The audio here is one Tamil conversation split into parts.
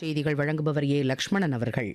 செய்திகள் வழங்குபவர் ஏ லக்ஷ்மணன் அவர்கள்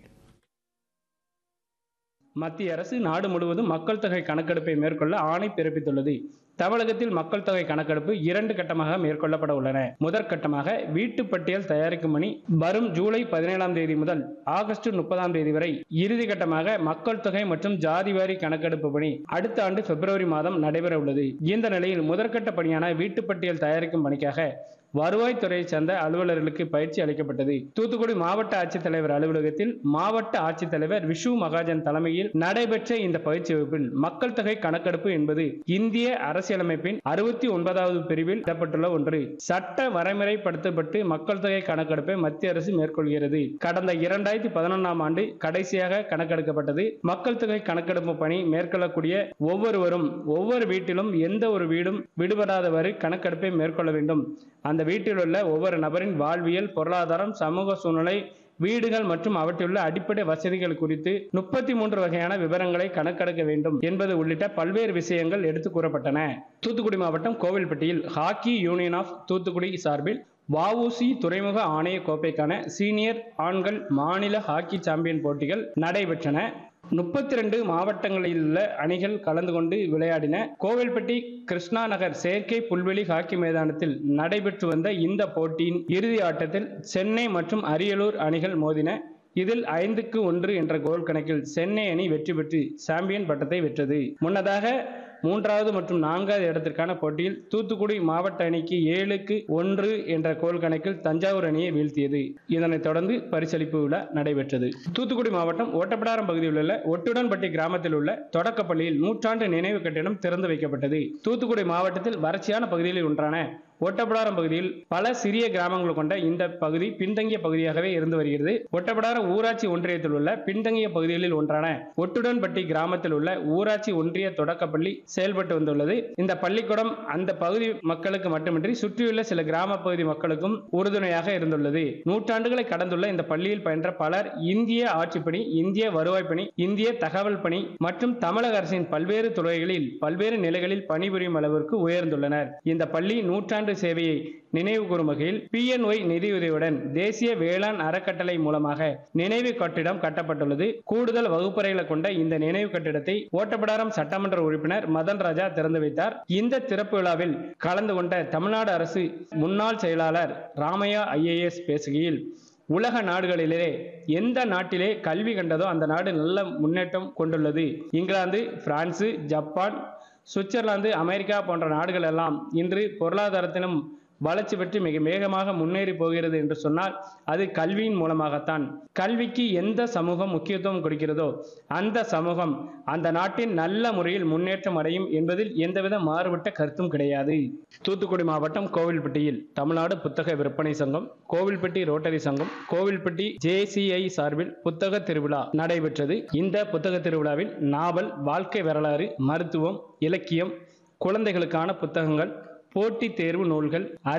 மத்திய அரசு நாடு முழுவதும் மக்கள் தொகை கணக்கெடுப்பை மேற்கொள்ள ஆணை பிறப்பித்துள்ளது தமிழகத்தில் மக்கள் தொகை கணக்கெடுப்பு இரண்டு கட்டமாக மேற்கொள்ளப்பட உள்ளன முதற்கட்டமாக வீட்டு பட்டியல் தயாரிக்கும் பணி வரும் ஜூலை பதினேழாம் தேதி முதல் ஆகஸ்ட் முப்பதாம் தேதி வரை இறுதி கட்டமாக மக்கள் தொகை மற்றும் ஜாதிவாரி கணக்கெடுப்பு பணி அடுத்த ஆண்டு பிப்ரவரி மாதம் நடைபெற உள்ளது இந்த நிலையில் முதற்கட்ட பணியான வீட்டு பட்டியல் தயாரிக்கும் பணிக்காக வருவாய்த்துறையைச் சேர்ந்த அலுவலர்களுக்கு பயிற்சி அளிக்கப்பட்டது தூத்துக்குடி மாவட்ட ஆட்சித்தலைவர் அலுவலகத்தில் மாவட்ட ஆட்சித்தலைவர் விஷு மகாஜன் தலைமையில் நடைபெற்ற இந்த பயிற்சி வகுப்பில் மக்கள் தொகை கணக்கெடுப்பு என்பது இந்திய அரசியலமைப்பின் அறுபத்தி ஒன்பதாவது பிரிவில் இடப்பட்டுள்ள ஒன்று சட்ட வரைமுறைப்படுத்தப்பட்டு மக்கள் தொகை கணக்கெடுப்பை மத்திய அரசு மேற்கொள்கிறது கடந்த இரண்டாயிரத்தி பதினொன்றாம் ஆண்டு கடைசியாக கணக்கெடுக்கப்பட்டது மக்கள் தொகை கணக்கெடுப்பு பணி மேற்கொள்ளக்கூடிய ஒவ்வொருவரும் ஒவ்வொரு வீட்டிலும் எந்த ஒரு வீடும் விடுபடாதவாறு கணக்கெடுப்பை மேற்கொள்ள வேண்டும் அந்த வீட்டில் உள்ள ஒவ்வொரு நபரின் வாழ்வியல் பொருளாதாரம் சமூக சூழ்நிலை வீடுகள் மற்றும் அவற்றிலுள்ள அடிப்படை வசதிகள் குறித்து முப்பத்தி மூன்று வகையான விவரங்களை கணக்கெடுக்க வேண்டும் என்பது உள்ளிட்ட பல்வேறு விஷயங்கள் எடுத்து கூறப்பட்டன தூத்துக்குடி மாவட்டம் கோவில்பட்டியில் ஹாக்கி யூனியன் ஆஃப் தூத்துக்குடி சார்பில் வஉசி துறைமுக ஆணைய கோப்பைக்கான சீனியர் ஆண்கள் மாநில ஹாக்கி சாம்பியன் போட்டிகள் நடைபெற்றன முப்பத்தி ரெண்டு மாவட்டங்களில் உள்ள அணிகள் கலந்து கொண்டு விளையாடின கோவில்பட்டி கிருஷ்ணா நகர் செயற்கை புல்வெளி ஹாக்கி மைதானத்தில் நடைபெற்று வந்த இந்த போட்டியின் இறுதி ஆட்டத்தில் சென்னை மற்றும் அரியலூர் அணிகள் மோதின இதில் ஐந்துக்கு ஒன்று என்ற கோல் கணக்கில் சென்னை அணி வெற்றி பெற்று சாம்பியன் பட்டத்தை வென்றது முன்னதாக மூன்றாவது மற்றும் நான்காவது இடத்திற்கான போட்டியில் தூத்துக்குடி மாவட்ட அணிக்கு ஏழுக்கு ஒன்று என்ற கோல் கணக்கில் தஞ்சாவூர் அணியை வீழ்த்தியது இதனைத் தொடர்ந்து பரிசளிப்பு விழா நடைபெற்றது தூத்துக்குடி மாவட்டம் ஓட்டப்பிடாரம் பகுதியில் உள்ள ஒட்டுடன்பட்டி கிராமத்தில் உள்ள தொடக்கப்பள்ளியில் நூற்றாண்டு நினைவு கட்டிடம் திறந்து வைக்கப்பட்டது தூத்துக்குடி மாவட்டத்தில் வறட்சியான பகுதிகளில் ஒன்றான ஒட்டப்பிடாரம் பகுதியில் பல சிறிய கிராமங்கள் கொண்ட இந்த பகுதி பின்தங்கிய பகுதியாகவே இருந்து வருகிறது ஒட்டப்பிடாரம் ஊராட்சி ஒன்றியத்தில் உள்ள பின்தங்கிய பகுதிகளில் ஒன்றான ஒட்டுடன்பட்டி கிராமத்தில் உள்ள ஊராட்சி ஒன்றிய தொடக்கப்பள்ளி செயல்பட்டு வந்துள்ளது இந்த பள்ளிக்கூடம் அந்த பகுதி மக்களுக்கு மட்டுமின்றி சுற்றியுள்ள சில கிராம பகுதி மக்களுக்கும் உறுதுணையாக இருந்துள்ளது நூற்றாண்டுகளை கடந்துள்ள இந்த பள்ளியில் பயின்ற பலர் இந்திய ஆட்சிப்பணி இந்திய வருவாய் பணி இந்திய தகவல் பணி மற்றும் தமிழக அரசின் பல்வேறு துறைகளில் பல்வேறு நிலைகளில் பணிபுரியும் அளவிற்கு உயர்ந்துள்ளனர் இந்த பள்ளி நூற்றாண்டு சேவையை நினைவு கூறும் வகையில் பிஎன்ஒய் நிதியுதவியுடன் தேசிய வேளாண் அறக்கட்டளை மூலமாக நினைவு கட்டிடம் கட்டப்பட்டுள்ளது கூடுதல் வகுப்பறைகளை கொண்ட இந்த நினைவு கட்டிடத்தை ஓட்டப்பிடாரம் சட்டமன்ற உறுப்பினர் மதன் ராஜா திறந்து வைத்தார் இந்த திறப்பு விழாவில் கலந்து கொண்ட தமிழ்நாடு அரசு முன்னாள் செயலாளர் ராமையா ஐஏஎஸ் பேசுகையில் உலக நாடுகளிலே எந்த நாட்டிலே கல்வி கண்டதோ அந்த நாடு நல்ல முன்னேற்றம் கொண்டுள்ளது England France Japan Switzerland America போன்ற நாடுகள் எல்லாம் இன்று பொருளாதாரத்திலும் வளர்ச்சி பெற்று மிக வேகமாக முன்னேறி போகிறது என்று சொன்னால் அது கல்வியின் மூலமாகத்தான் கல்விக்கு எந்த சமூகம் முக்கியத்துவம் கொடுக்கிறதோ அந்த சமூகம் அந்த நாட்டின் நல்ல முறையில் முன்னேற்றம் அடையும் என்பதில் எந்தவித மாறுபட்ட கருத்தும் கிடையாது தூத்துக்குடி மாவட்டம் கோவில்பட்டியில் தமிழ்நாடு புத்தக விற்பனை சங்கம் கோவில்பட்டி ரோட்டரி சங்கம் கோவில்பட்டி ஜேசிஐ சார்பில் புத்தக திருவிழா நடைபெற்றது இந்த புத்தக திருவிழாவில் நாவல் வாழ்க்கை வரலாறு மருத்துவம் இலக்கியம் குழந்தைகளுக்கான புத்தகங்கள் போட்டித் தேர்வு நூல்கள்